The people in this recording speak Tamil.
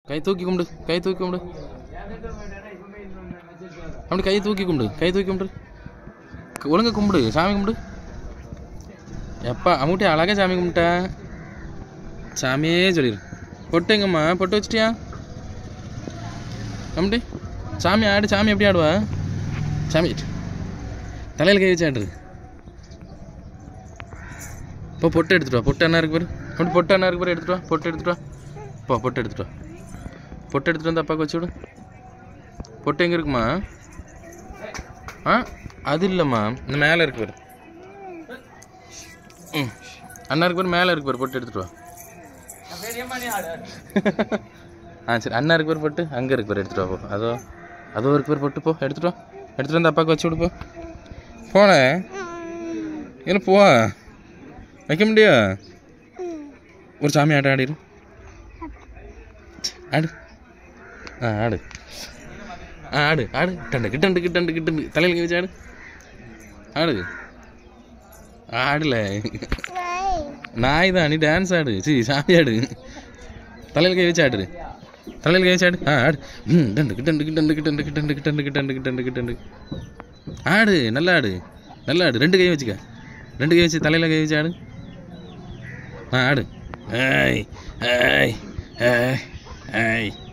கை தூக்கி கும்பிடு கை தூக்கி கும்பிடு அப்படி கை தூக்கி கும்பிடு கை தூக்கி கும்பிடு ஒழுங்கா கும்பிடு சாமி கும்பிடு எப்பா அம்முட்டி அழகா சாமி கும்பிட்டா சாமியே சொல்லிடு பொட்டு எங்கம்மா பொட்டு வச்சிட்டியா அம்முட்டி சாமி ஆடு சாமி எப்படி ஆடுவா சாமி தலையில் கை வச்சு ஆடு இப்போ பொட்டு எடுத்துட்டு வா பொட்டு என்ன இருக்கு பாரு அப்படி பொட்டு என்ன இருக்கு பாரு எடுத்துட்டு வா பொட்டு எடுத்துட்டு வா போ பொட்டு எடுத்துட்டு வா பொட்டு எடுத்துட்டு வந்து அப்பாவுக்கு வச்சு விடு பொட்டு எங்கே இருக்குமா ஆ அது இல்லைம்மா இந்த மேலே இருக்கு பாரு ம் அண்ணா இருக்கு பாரு மேலே இருக்கு பாரு பொட்டு எடுத்துட்டு வா ஆ சரி அண்ணா இருக்கு பாரு பொட்டு அங்கே இருக்கு பாரு எடுத்துட்டு வா போ அதோ அதோ இருக்கு பாரு பொட்டு போ எடுத்துட்டு வா எடுத்துட்டு வந்து அப்பாவுக்கு வச்சு விடு போ போனேன் இல்லை போ வைக்க முடியா ஒரு சாமி ஆட்டம் ஆடிடு ஆடு ஆ ஆடு ஆ ஆடு ஆடு கிட்டண்டு கிட்டண்டு கிட்டண்டு கிட்டண்டு தலையில் கை வச்சு ஆடு ஆடு ஆடல நாய் தான் நீ டான்ஸ் ஆடு சி சாமி ஆடு தலையில் கை வச்சு ஆடு தலையில் கை வச்சு ஆடு ஆ ஆடு ம் டண்டு கிட்டண்டு கிட்டண்டு கிட்டண்டு கிட்டண்டு கிட்டண்டு கிட்டண்டு கிட்டண்டு கிட்டண்டு ஆடு நல்லா ஆடு நல்லா ஆடு ரெண்டு கை வச்சுக்க ரெண்டு கை வச்சு தலையில் கை வச்சு ஆடு ஆ ஆடு ஏய் ஏய் ஏய் ஏய்